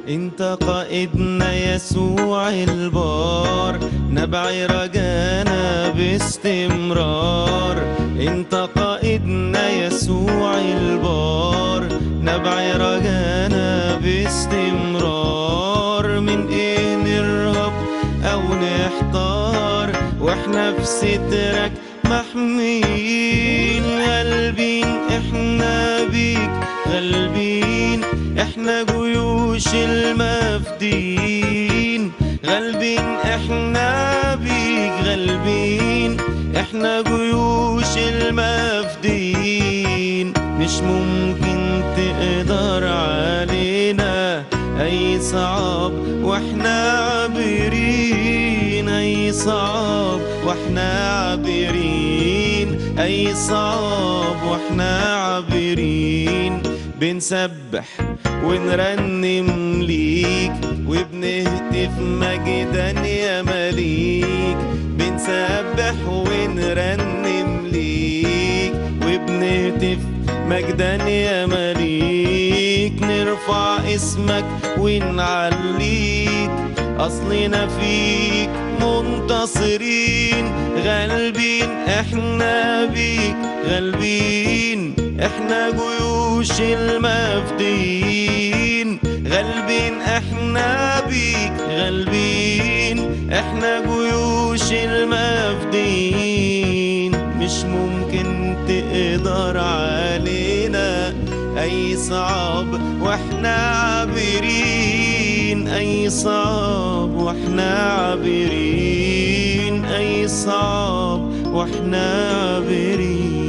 انت قائدنا يسوع البار نبع رجانا باستمرار انت قائدنا يسوع البار نبع رجانا باستمرار من ايه نرهب او نحتار واحنا في سترك محميين غالبين احنا بيك غالبين احنا جيوش المفدين غالبين احنا بيك غالبين احنا جيوش المفدين مش ممكن تقدر علينا اي صعب واحنا عابرين اي صعب واحنا عابرين اي صعب واحنا عابرين بنسبح ونرنم ليك وبنهتف مجدا يا مليك بنسبح ونرنم ليك وبنهتف مجدا يا مليك نرفع اسمك ونعليك أصلنا فيك منتصرين غالبين احنا بيك غالبين احنا جيوش المفدين غالبين احنا بيك غالبين احنا جيوش المفدين مش ممكن تقدر علينا اي صعب واحنا عابرين اي صعب واحنا عابرين اي صعب واحنا عابرين